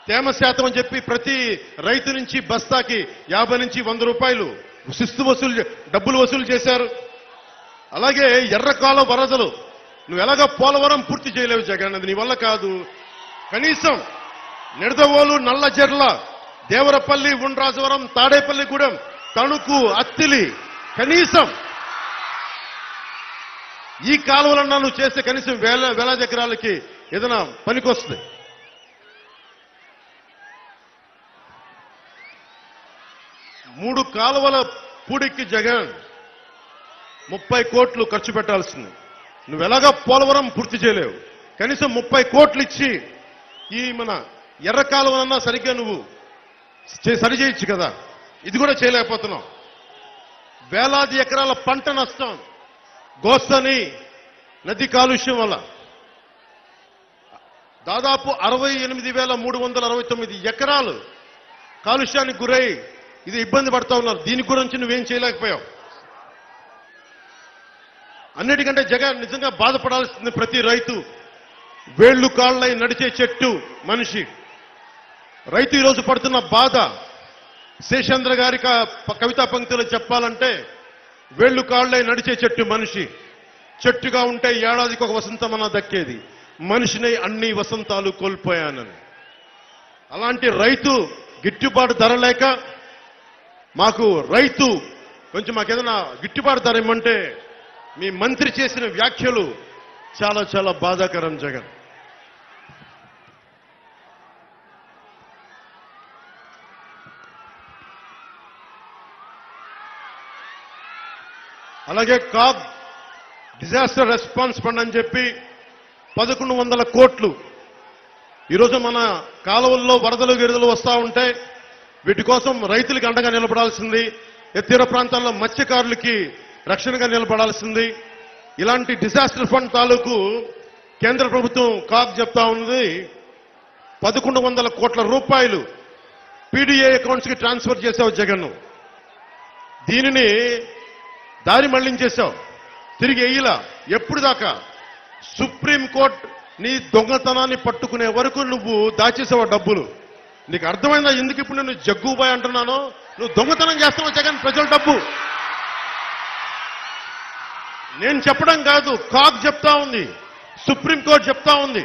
తేమ శాతం అని చెప్పి ప్రతి రైతు నుంచి బస్తాకి యాభై నుంచి వంద రూపాయలు శిస్తు వసూలు చే- డబ్బులు వసూలు చేశారు అలాగే ఎర్రకాల వరదలు నువ్వు ఎలాగ పోలవరం పూర్తి చేయలేవు జగన్ అది నీ వల్ల కాదు కనీసం నిడదవోలు నల్లజర్ల దేవరపల్లి ఉండ్రాజవరం తాడేపల్లిగూడెం తణుకు అత్తిలి కనీసం ఈ కాలువలన్నా నువ్వు చేస్తే కనీసం వేల వేలాది ఎకరాలకి ఏదైనా పనికొస్తుంది మూడు కాలువల పూడికి జగన్ ముప్పై కోట్లు ఖర్చు పెట్టాల్సింది నువ్వు ఎలాగా పోలవరం పూర్తి చేయలేవు కనీసం ముప్పై కోట్లు ఇచ్చి ఈ మన ఎర్ర కాలువలన్నా సరిగ్గా నువ్వు చే- సరి చేయొచ్చు కదా ఇది కూడా చేయలేకపోతున్నావు వేలాది ఎకరాల పంట నష్టం గోస్తని నది కాలుష్యం వల్ల దాదాపు అరవై ఎనిమిది వేల మూడు వందల అరవై తొమ్మిది ఎకరాలు కాలుష్యానికి గురై ఇది ఇబ్బంది పడతా ఉన్నారు దీని గురించి నువ్వేం చేయలేకపోయావు అన్నిటికంటే జగన్ నిజంగా బాధపడాల్సింది ప్రతి రైతు వేళ్లు కాళ్ళై నడిచే చెట్టు మనిషి రైతు ఈరోజు పడుతున్న బాధ శేషేంద్ర గారి క- కవితా పంక్తులు చెప్పాలంటే వేళ్లు కాళ్ళై నడిచే చెట్టు మనిషి చెట్టుగా ఉంటే ఏడాదికి ఒక వసంతమన్న దక్కేది మనిషిని అన్ని వసంతాలు కోల్పోయానని అలాంటి రైతు గిట్టుబాటు ధర లేక మాకు రైతు కొంచెం మాకేదైనా గిట్టుబాటు ధర ఇమ్మంటే మీ మంత్రి చేసిన వ్యాఖ్యలు చాలా చాలా బాధాకరం జగన్ అలాగే కాగ్ డిజాస్టర్ రెస్పాన్స్ ఫండ్ అని చెప్పి పదకొండు వందల కోట్లు ఈరోజు మన కాలువల్లో వరదలు గిరదలు వస్తూ ఉంటే వీటి కోసం రైతులకి అండగా నిలబడాల్సింది ఎత్తీర ప్రాంతాల్లో మత్స్యకారులకి రక్షణగా నిలబడాల్సింది ఇలాంటి డిజాస్టర్ ఫండ్ తాలూకు కేంద్ర ప్రభుత్వం కాగ్ చెప్తా ఉంది పదకొండు వందల కోట్ల రూపాయలు పీడీఏ అకౌంట్స్ కి ట్రాన్స్ఫర్ చేశావు జగన్ దీనిని దారి మళ్లించేశావు తిరిగి వేయలా ఎప్పుడు దాకా సుప్రీంకోర్టు నీ దొంగతనాన్ని పట్టుకునే వరకు నువ్వు దాచేసావు ఆ డబ్బులు నీకు అర్థమైందా ఎందుకు ఇప్పుడు నేను జగ్గుబాయ్ అంటున్నాను నువ్వు దొంగతనం చేస్తున్నావు జగన్ ప్రజల డబ్బు నేను చెప్పడం కాదు కాగ్ చెప్తా ఉంది సుప్రీంకోర్టు చెప్తా ఉంది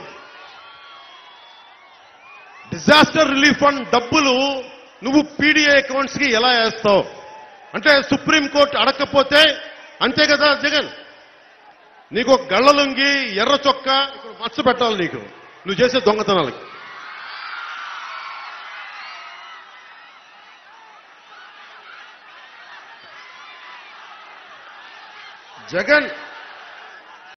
డిజాస్టర్ రిలీఫ్ ఫండ్ డబ్బులు నువ్వు పీడీఏ అకౌంట్స్ కి ఎలా వేస్తావు అంటే సుప్రీంకోర్టు అడగకపోతే అంతే కదా జగన్ నీకు ఒక గళ్ళలుంగి ఎర్ర చొక్క ఇక్కడ మచ్చ పెట్టాలి నీకు నువ్వు చేసే దొంగతనాలకి జగన్